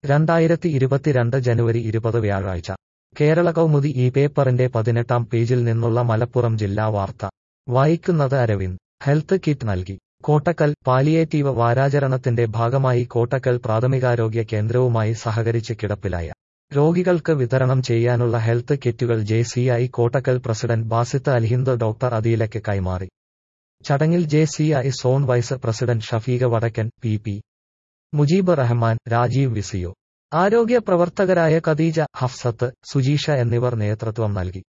രണ്ടായിരത്തി ഇരുപത്തിരണ്ട് ജനുവരി ഇരുപത് വ്യാഴാഴ്ച കേരള കൗമുദി ഈ പേപ്പറിന്റെ പതിനെട്ടാം പേജിൽ നിന്നുള്ള മലപ്പുറം ജില്ലാ വാർത്ത വായിക്കുന്നത് അരവിന്ദ് ഹെൽത്ത് കിറ്റ് നൽകി കോട്ടക്കൽ പാലിയേറ്റീവ് വാരാചരണത്തിന്റെ ഭാഗമായി കോട്ടക്കൽ പ്രാഥമികാരോഗ്യ കേന്ദ്രവുമായി സഹകരിച്ച് കിടപ്പിലായ രോഗികൾക്ക് വിതരണം ചെയ്യാനുള്ള ഹെൽത്ത് കിറ്റുകൾ J C I Kottakkal president Basith Alhind doctor അദീലയ്ക്ക് കൈമാറി ചടങ്ങിൽ J C I zone vice president Shafeeq Vadakkan P P Mujeeb Rahman Rajeev വിസിയോ ആരോഗ്യ പ്രവർത്തകരായ ഖദീജ ഹഫ്സത്ത് സുജീഷ എന്നിവർ നേതൃത്വം നൽകി